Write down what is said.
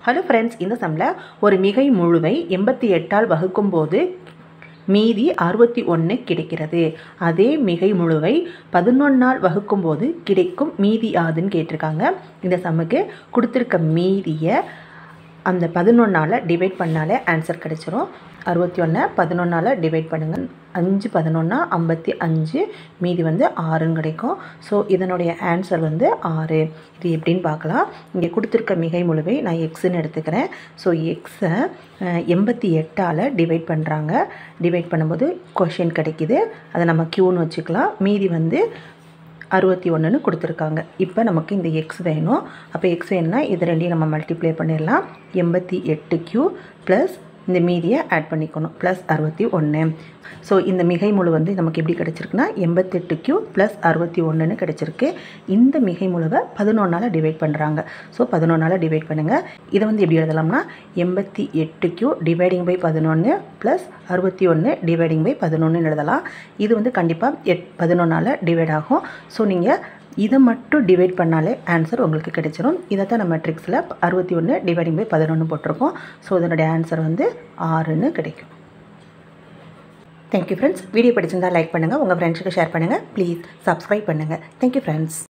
hello friends இந்த சம்மில் ஒரு மிகை முழுவை எண்பத்தி எட்டால் வகுக்கும்போது மீதி அறுபத்தி ஒன்று கிடைக்கிறது அதே மிகை முழுவை பதினொன்னால் வகுக்கும்போது கிடைக்கும் மீதி யாதுன்னு கேட்டிருக்காங்க இந்த சம்முக்கு கொடுத்துருக்க மீதியை அந்த பதினொன்னால் டிவைட் பண்ணாலே ஆன்சர் கிடச்சிரும் அறுபத்தி ஒன்றை பதினொன்னால் டிவைட் பண்ணுங்கள் அஞ்சு பதினொன்னா ஐம்பத்தி அஞ்சு மீதி வந்து ஆறுன்னு கிடைக்கும் ஸோ இதனுடைய ஆன்சர் வந்து ஆறு இது எப்படின்னு பார்க்கலாம் இங்கே கொடுத்துருக்க மிகை முழுவை நான் எக்ஸுன்னு எடுத்துக்கிறேன் ஸோ எக்ஸை எண்பத்தி எட்டால் டிவைட் பண்ணுறாங்க டிவைட் பண்ணும்போது கொஷின் கிடைக்கிது அதை நம்ம க்யூன்னு வச்சுக்கலாம் மீதி வந்து அறுபத்தி ஒன்றுன்னு கொடுத்துருக்காங்க இப்போ நமக்கு இந்த எக்ஸ் வேணும் அப்போ எக்ஸ் வேணும்னா இது ரெண்டையும் நம்ம மல்டிப்ளை பண்ணிடலாம் எண்பத்தி எட்டு க்யூ ப்ளஸ் இந்த மீதியை ஆட் பண்ணிக்கணும் ப்ளஸ் அறுபத்தி ஒன்று ஸோ இந்த மிகை முழு வந்து நமக்கு எப்படி கிடச்சிருக்குன்னா எண்பத்தெட்டு க்யூ ப்ளஸ் அறுபத்தி ஒன்றுன்னு கிடச்சிருக்கு இந்த மிகை முழுவை பதினொன்றால் டிவைட் பண்ணுறாங்க ஸோ பதினொன்றால் டிவைட் பண்ணுங்கள் இதை வந்து எப்படி எழுதலாம்னா எண்பத்தி எட்டு க்யூ டிவைடிங் பை பதினொன்று ப்ளஸ் அறுபத்தி ஒன்று டிவைடிங் பை பதினொன்றுன்னு எழுதலாம் இது வந்து கண்டிப்பாக எட் பதினொன்றால் டிவைட் ஆகும் ஸோ நீங்கள் இதை மட்டும் டிவைட் பண்ணாலே ஆன்சர் உங்களுக்கு கிடைச்சிரும் இதை தான் நம்ம ட்ரிக்ஸில் அறுபத்தி ஒன்று டிவைடிங் பை பதினொன்று போட்டிருக்கோம் ஸோ இதனுடைய ஆன்சர் வந்து ஆறுன்னு கிடைக்கும் தேங்க்யூ ஃப்ரெண்ட்ஸ் வீடியோ பிடிச்சிருந்தால் லைக் பண்ணுங்கள் உங்கள் ஃப்ரெண்ட்ஸுக்கு ஷேர் பண்ணுங்கள் ப்ளீஸ் சப்ஸ்கிரைப் பண்ணுங்கள் தேங்க்யூ ஃப்ரெண்ட்ஸ்